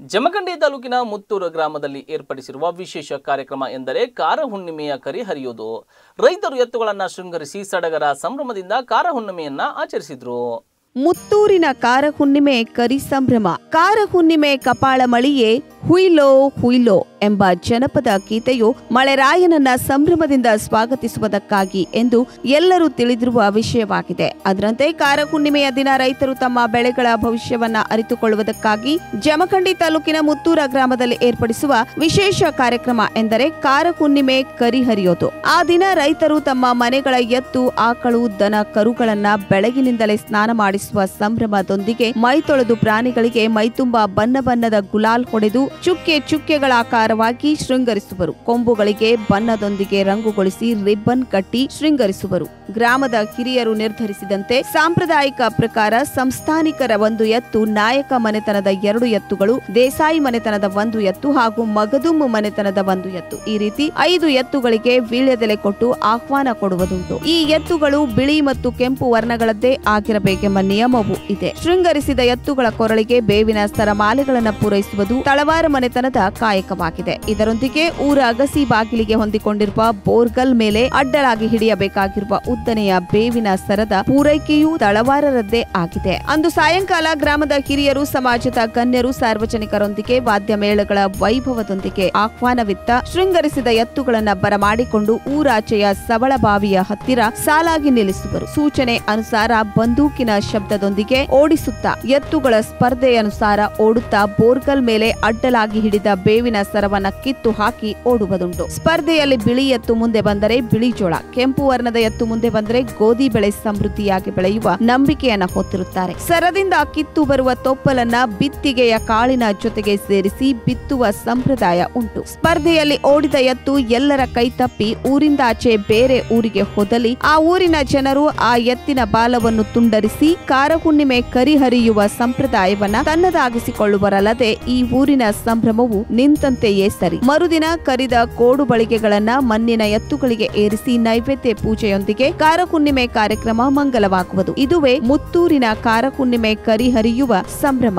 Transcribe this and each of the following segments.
ಜಮಖಂಡಿ ತಾಲೂಕಿನ ಮುತ್ತೂರು ಗ್ರಾಮದಲ್ಲಿ ಏರ್ಪಡಿಸಿರುವ ವಿಶೇಷ ಕಾರ್ಯಕ್ರಮ ಎಂದರೆ ಕಾರ ಹುಣ್ಣಿಮೆಯ ಕರಿ ಹರಿಯೋದು ರೈತರು ಎತ್ತುಗಳನ್ನು ಶೃಂಗರಿಸಿ ಸಡಗರ ಸಂಭ್ರಮದಿಂದ ಕಾರ ಹುಣ್ಣಿಮೆಯನ್ನ ಆಚರಿಸಿದ್ರು ಮುತ್ತೂರಿನ ಕಾರ ಹುಣ್ಣಿಮೆ ಕರಿ ಸಂಭ್ರಮ ಕಾರ ಹುಣ್ಣಿಮೆ ಕಪಾಳ ಮಳಿಯೇ ಹುಯ್ಲೋ ಹುಯ್ಲೋ ಎಂಬ ಜನಪದ ಗೀತೆಯು ಮಳೆರಾಯನನ್ನ ಸಂಭ್ರಮದಿಂದ ಸ್ವಾಗತಿಸುವುದಕ್ಕಾಗಿ ಎಂದು ಎಲ್ಲರೂ ತಿಳಿದಿರುವ ವಿಷಯವಾಗಿದೆ ಅದರಂತೆ ಕಾರ ಹುಣ್ಣಿಮೆಯ ದಿನ ರೈತರು ತಮ್ಮ ಬೆಳೆಗಳ ಭವಿಷ್ಯವನ್ನ ಅರಿತುಕೊಳ್ಳುವುದಕ್ಕಾಗಿ ಜಮಖಂಡಿ ತಾಲೂಕಿನ ಮುತ್ತೂರ ಗ್ರಾಮದಲ್ಲಿ ಏರ್ಪಡಿಸುವ ವಿಶೇಷ ಕಾರ್ಯಕ್ರಮ ಎಂದರೆ ಕಾರ ಹುಣ್ಣಿಮೆ ಕರಿ ಹರಿಯೋದು ಆ ದಿನ ರೈತರು ತಮ್ಮ ಮನೆಗಳ ಎತ್ತು ಆಕಳು ದನ ಕರುಗಳನ್ನ ಬೆಳಗಿನಿಂದಲೇ ಸ್ನಾನ ಮಾಡಿಸುವ ಸಂಭ್ರಮದೊಂದಿಗೆ ಮೈ ತೊಳೆದು ಪ್ರಾಣಿಗಳಿಗೆ ಮೈತುಂಬ ಬಣ್ಣ ಬಣ್ಣದ ಗುಲಾಲ್ ಹೊಡೆದು ಚುಕ್ಕೆ ಚುಕ್ಕೆಗಳ ಆಕಾರವಾಗಿ ಶೃಂಗರಿಸುವರು ಕೊಂಬುಗಳಿಗೆ ಬಣ್ಣದೊಂದಿಗೆ ರಂಗುಗೊಳಿಸಿ ರಿಬ್ಬನ್ ಕಟ್ಟಿ ಶೃಂಗರಿಸುವರು ಗ್ರಾಮದ ಹಿರಿಯರು ನಿರ್ಧರಿಸಿದಂತೆ ಸಾಂಪ್ರದಾಯಿಕ ಪ್ರಕಾರ ಸಂಸ್ಥಾನಿಕರ ಒಂದು ಎತ್ತು ನಾಯಕ ಮನೆತನದ ಎರಡು ಎತ್ತುಗಳು ದೇಸಾಯಿ ಮನೆತನದ ಒಂದು ಎತ್ತು ಹಾಗೂ ಮಗದುಮ್ಮು ಮನೆತನದ ಒಂದು ಎತ್ತು ಈ ರೀತಿ ಐದು ಎತ್ತುಗಳಿಗೆ ವೀಳ್ಯದೆಲೆ ಕೊಟ್ಟು ಆಹ್ವಾನ ಕೊಡುವುದುಂಟು ಈ ಎತ್ತುಗಳು ಬಿಳಿ ಮತ್ತು ಕೆಂಪು ವರ್ಣಗಳದ್ದೇ ಆಗಿರಬೇಕೆಂಬ ನಿಯಮವೂ ಇದೆ ಶೃಂಗರಿಸಿದ ಎತ್ತುಗಳ ಕೊರಳಿಗೆ ಬೇವಿನ ಸರಮಾಲೆಗಳನ್ನು ಪೂರೈಸುವುದು ತಳವಾರ ಮನೆತನದ ಕಾಯಕವಾಗಿದೆ ಇದರೊಂದಿಗೆ ಊರ ಅಗಸಿ ಬಾಗಿಲಿಗೆ ಹೊಂದಿಕೊಂಡಿರುವ ಬೋರ್ಗಲ್ ಮೇಲೆ ಅಡ್ಡಲಾಗಿ ಹಿಡಿಯಬೇಕಾಗಿರುವ ಉದ್ದನೆಯ ಬೇವಿನ ಸರದ ಪೂರೈಕೆಯೂ ತಳವಾರರದ್ದೇ ಆಗಿದೆ ಅಂದು ಸಾಯಂಕಾಲ ಗ್ರಾಮದ ಹಿರಿಯರು ಸಮಾಜದ ಗಣ್ಯರು ಸಾರ್ವಜನಿಕರೊಂದಿಗೆ ವಾದ್ಯ ಮೇಳಗಳ ವೈಭವದೊಂದಿಗೆ ಆಹ್ವಾನವಿತ್ತ ಶೃಂಗರಿಸಿದ ಎತ್ತುಗಳನ್ನ ಬರಮಾಡಿಕೊಂಡು ಊರಾಚೆಯ ಸವಳ ಬಾವಿಯ ಹತ್ತಿರ ಸಾಲಾಗಿ ನಿಲ್ಲಿಸುವರು ಸೂಚನೆ ಅನುಸಾರ ಬಂದೂಕಿನ ಶಬ್ದದೊಂದಿಗೆ ಓಡಿಸುತ್ತಾ ಎತ್ತುಗಳ ಸ್ಪರ್ಧೆ ಅನುಸಾರ ಓಡುತ್ತಾ ಬೋರ್ಗಲ್ ಮೇಲೆ ಅಡ್ಡಲಾಗಿ ಹಿಡಿದ ಬೇವಿನ ಸರವನ್ನ ಕಿತ್ತು ಹಾಕಿ ಓಡುವುದುಂಟು ಸ್ಪರ್ಧೆಯಲ್ಲಿ ಬಿಳಿ ಎತ್ತು ಮುಂದೆ ಬಂದರೆ ಬಿಳಿ ಜೋಳ ಕೆಂಪು ವರ್ಣದ ಎತ್ತು ಮುಂದೆ ಬಂದರೆ ಗೋಧಿ ಬೆಳೆ ಸಮೃದ್ಧಿಯಾಗಿ ಬೆಳೆಯುವ ನಂಬಿಕೆಯನ್ನ ಹೊತ್ತಿರುತ್ತಾರೆ ಸರದಿಂದ ಕಿತ್ತು ಬರುವ ತೊಪ್ಪಲನ್ನ ಬಿತ್ತಿಗೆಯ ಕಾಳಿನ ಜೊತೆಗೆ ಸೇರಿಸಿ ಬಿತ್ತುವ ಸಂಪ್ರದಾಯ ಉಂಟು ಸ್ಪರ್ಧೆಯಲ್ಲಿ ಓಡಿದ ಎತ್ತು ಎಲ್ಲರ ಕೈ ತಪ್ಪಿ ಊರಿಂದ ಆಚೆ ಬೇರೆ ಊರಿಗೆ ಹೋದಲ್ಲಿ ಆ ಊರಿನ ಜನರು ಆ ಎತ್ತಿನ ಬಾಲವನ್ನು ತುಂಡರಿಸಿ ಕಾರಹುಣ್ಣಿಮೆ ಕರಿಹರಿಯುವ ಸಂಪ್ರದಾಯವನ್ನ ತನ್ನದಾಗಿಸಿಕೊಳ್ಳುವರಲ್ಲದೆ ಈ ಊರಿನ ಸಂಭ್ರಮವು ನಿಂತಂತೆಯೇ ಸರಿ ಮರುದಿನ ಕರಿದ ಕೋಡು ಬಳಿಗೆಗಳನ್ನ ಮಣ್ಣಿನ ಎತ್ತುಗಳಿಗೆ ಏರಿಸಿ ನೈವೇದ್ಯ ಪೂಜೆಯೊಂದಿಗೆ ಕಾರಹುಣ್ಣಿಮೆ ಕಾರ್ಯಕ್ರಮ ಮಂಗಲವಾಗುವುದು ಇದುವೇ ಮುತ್ತೂರಿನ ಕಾರಹುಣ್ಣಿಮೆ ಕರಿಹರಿಯುವ ಸಂಭ್ರಮ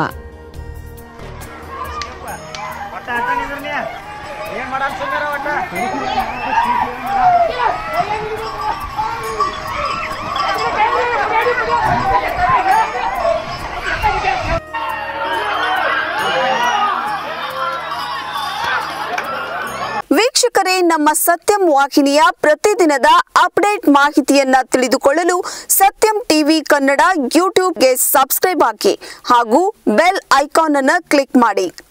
ಒಟ್ಟ ಅಟ್ಟ ನಿಂದ್ರನಿ ಏನ್ ಮಾಡಾಕ ಸುಮ್ಮನೆ ಒಟ್ಟ ವೀಕ್ಷಕರೇ ನಮ್ಮ ಸತ್ಯಂ ವಾಹಿನಿಯ ಪ್ರತಿದಿನದ ಅಪ್ಡೇಟ್ ಮಾಹಿತಿಯನ್ನ ತಿಳಿದುಕೊಳ್ಳಲು ಸತ್ಯಂ ಟಿವಿ ಕನ್ನಡ ಯೂಟ್ಯೂಬ್ಗೆ ಸಬ್ಸ್ಕ್ರೈಬ್ ಹಾಕಿ ಹಾಗೂ ಬೆಲ್ ಐಕಾನ್ ಅನ್ನು ಕ್ಲಿಕ್ ಮಾಡಿ